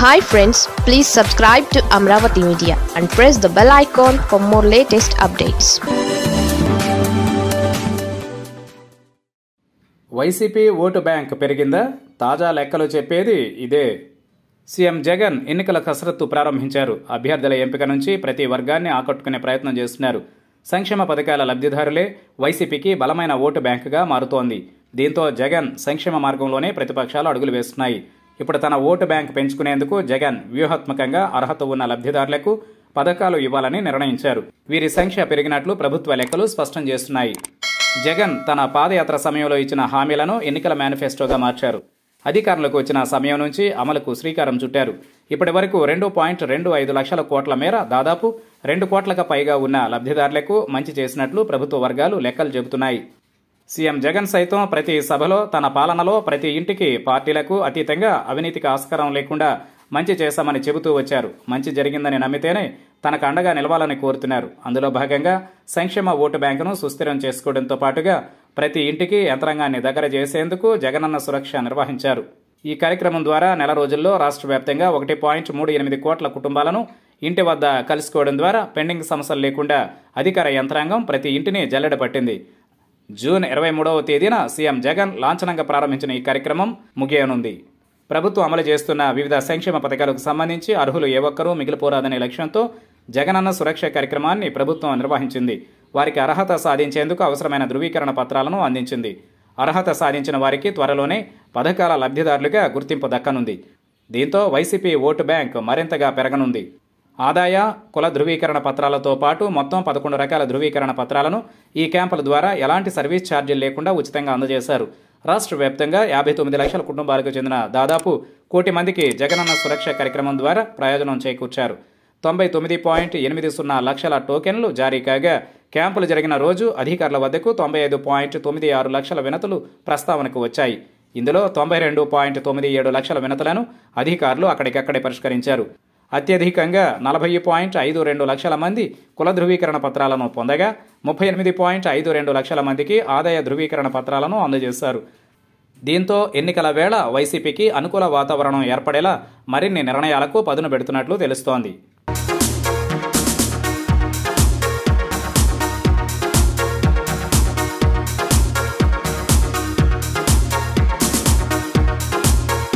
hi friends please subscribe to Amaravati media and press the bell icon for more latest updates YCP vote bank పెరిగిందా తాజా లెక్కలు చెప్పేది ఇదే CM Jagan ఎన్నికల కసరత్తు ప్రారంభించారు అభ్యర్థుల ఎంపిక నుంచి ప్రతి వర్గాన్ని ఆకట్టుకునే ప్రయత్నం చేస్తున్నారు సంక్షేమ పథకాల లబ్ధిదారులే వైసీపీకి బలమైన ఓటు బ్యాంకుగా మారుతోంది దీంతో జగన్ సంక్షేమ మార్గంలోనే ప్రతిపక్షాలు అడుగులు వేస్తున్నాయి ఇప్పుడు తన ఓటు బ్యాంక్ పెంచుకునేందుకు జగన్ వ్యూహాత్మకంగా అర్హత ఉన్న లబ్ధిదారులకు పథకాలు ఇవ్వాలని నిర్ణయించారు వీరి సంఖ్య పెరిగినట్లు ప్రభుత్వ లెక్కలు స్పష్టం చేస్తున్నాయి జగన్ తన పాదయాత్ర సమయంలో ఇచ్చిన హామీలను ఎన్నికల మేనిఫెస్టోగా మార్చారు అధికారంలోకి వచ్చిన సమయం నుంచి అమలుకు శ్రీకారం చుట్టారు ఇప్పటి వరకు రెండు పాయింట్ రెండు ఐదు లక్షల కోట్ల మేర దాదాపు రెండు కోట్లకు పైగా ఉన్న లబ్ధిదారులకు మంచి చేసినట్లు ప్రభుత్వ వర్గాలు లెక్కలు చెబుతున్నాయి సీఎం జగన్ సైతం ప్రతి సభలో తన పాలనలో ప్రతి ఇంటికి పార్టీలకు అతీతంగా అవినీతికి ఆస్కారం లేకుండా మంచి చేశామని చెబుతూ వచ్చారు మంచి జరిగిందని నమ్మితేనే తనకు అండగా నిలవాలని కోరుతున్నారు అందులో భాగంగా సంక్షేమ ఓటు బ్యాంకును సుస్థిరం చేసుకోవడంతో పాటుగా ప్రతి ఇంటికి యంత్రాంగాన్ని దగ్గర చేసేందుకు జగనన్న సురక్ష నిర్వహించారు ఈ కార్యక్రమం ద్వారా నెల రోజుల్లో రాష్ట్ర వ్యాప్తంగా ఒకటి పాయింట్ మూడు ఎనిమిది కోట్ల కుటుంబాలను ఇంటి వద్ద కలుసుకోవడం ద్వారా పెండింగ్ సమస్యలు లేకుండా అధికార యంత్రాంగం ప్రతి ఇంటిని జల్లెడ పట్టింది జూన్ ఇరవై మూడవ తేదీన సీఎం జగన్ లాంఛనంగా ప్రారంభించిన ఈ కార్యక్రమం ముగియనుంది ప్రభుత్వం అమలు చేస్తున్న వివిధ సంక్షేమ పథకాలకు సంబంధించి అర్హులు ఏ ఒక్కరూ మిగిలిపోరాదనే లక్ష్యంతో జగనన్న సురక్ష కార్యక్రమాన్ని ప్రభుత్వం నిర్వహించింది వారికి అర్హత సాధించేందుకు అవసరమైన ధృవీకరణ పత్రాలను అందించింది అర్హత సాధించిన వారికి త్వరలోనే పథకాల లబ్ధిదారులుగా గుర్తింపు దక్కనుంది దీంతో వైసీపీ ఓటు బ్యాంక్ మరింతగా పెరగనుంది ఆదాయ కుల ధృవీకరణ పత్రాలతో పాటు మొత్తం పదకొండు రకాల ధృవీకరణ పత్రాలను ఈ క్యాంపుల ద్వారా ఎలాంటి సర్వీస్ ఛార్జీలు లేకుండా ఉచితంగా అందజేశారు రాష్ట్ర వ్యాప్తంగా యాభై తొమ్మిది లక్షల కుటుంబాలకు చెందిన దాదాపు కోటి మందికి జగనన్న సురక్ష కార్యక్రమం ద్వారా ప్రయోజనం చేకూర్చారు తొంభై తొమ్మిది పాయింట్ ఎనిమిది సున్నా లక్షల టోకెన్లు జారీ కాగా క్యాంపులు జరిగిన రోజు అధికారుల వద్దకు తొంభై ఐదు పాయింట్ తొమ్మిది ఆరు లక్షల వినతులు ప్రస్తావనకు వచ్చాయి ఇందులో తొంభై రెండు పాయింట్ తొమ్మిది ఏడు లక్షల వినతులను అధికారులు అక్కడికక్కడే పరిష్కరించారు అత్యధికంగా నలభై పాయింట్ ఐదు రెండు లక్షల మంది కుల ధృవీకరణ పత్రాలను పొందగా ముప్పై ఎనిమిది పాయింట్ ఐదు రెండు లక్షల మందికి ఆదాయ ధృవీకరణ పత్రాలను అందజేశారు దీంతో ఎన్నికల వేళ వైసీపీకి అనుకూల వాతావరణం ఏర్పడేలా మరిన్ని నిర్ణయాలకు పదును పెడుతున్నట్లు తెలుస్తోంది